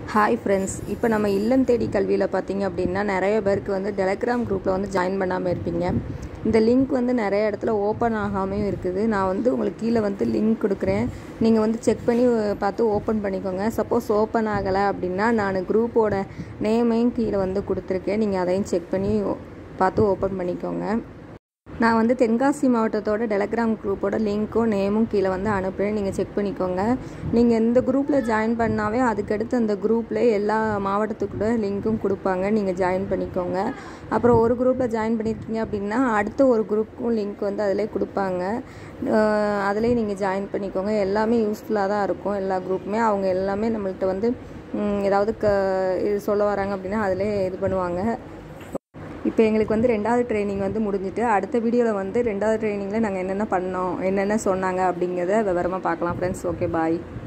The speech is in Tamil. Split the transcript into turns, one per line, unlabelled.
ஹாய் ஃப்ரெண்ட்ஸ் இப்போ நம்ம இல்லம் தேடி கல்வியில் பார்த்தீங்க அப்படின்னா நிறைய பேருக்கு வந்து டெலகிராம் குரூப்பில் வந்து ஜாயின் பண்ணாமல் இருப்பீங்க இந்த லிங்க் வந்து நிறைய இடத்துல ஓப்பன் ஆகாமையும் இருக்குது நான் வந்து உங்களுக்கு கீழே வந்து லிங்க் கொடுக்குறேன் நீங்கள் வந்து செக் பண்ணி பார்த்து ஓப்பன் பண்ணிக்கோங்க சப்போஸ் ஓப்பன் ஆகலை அப்படின்னா நான் குரூப்போட நேமையும் கீழே வந்து கொடுத்துருக்கேன் நீங்கள் அதையும் செக் பண்ணி பார்த்து ஓப்பன் பண்ணிக்கோங்க நான் வந்து தென்காசி மாவட்டத்தோட டெலகிராம் குரூப்போட லிங்க்கும் நேமும் கீழே வந்து அனுப்புகிறேன் நீங்கள் செக் பண்ணிக்கோங்க நீங்கள் இந்த குரூப்பில் ஜாயின் பண்ணாவே அதுக்கடுத்து அந்த குரூப்பில் எல்லா மாவட்டத்துக்கூட லிங்க்கும் கொடுப்பாங்க நீங்கள் ஜாயின் பண்ணிக்கோங்க அப்புறம் ஒரு குரூப்பில் ஜாயின் பண்ணியிருக்கீங்க அப்படின்னா அடுத்த ஒரு குரூப்புக்கும் லிங்க் வந்து அதிலே கொடுப்பாங்க அதிலே நீங்கள் ஜாயின் பண்ணிக்கோங்க எல்லாமே யூஸ்ஃபுல்லாக தான் இருக்கும் எல்லா குரூப்புமே அவங்க எல்லாமே நம்மள்கிட்ட வந்து ஏதாவது க இது சொல்ல வராங்க அப்படின்னா அதிலே இது பண்ணுவாங்க இப்போ எங்களுக்கு வந்து ரெண்டாவது ட்ரைனிங் வந்து முடிஞ்சிட்டு அடுத்த வீடியோவில் வந்து ரெண்டாவது ட்ரைனிங்கில் நாங்கள் என்னென்ன பண்ணோம் என்னென்ன சொன்னாங்க அப்படிங்கிறத விவரமாக பார்க்கலாம் ஃப்ரெண்ட்ஸ் ஓகே பாய்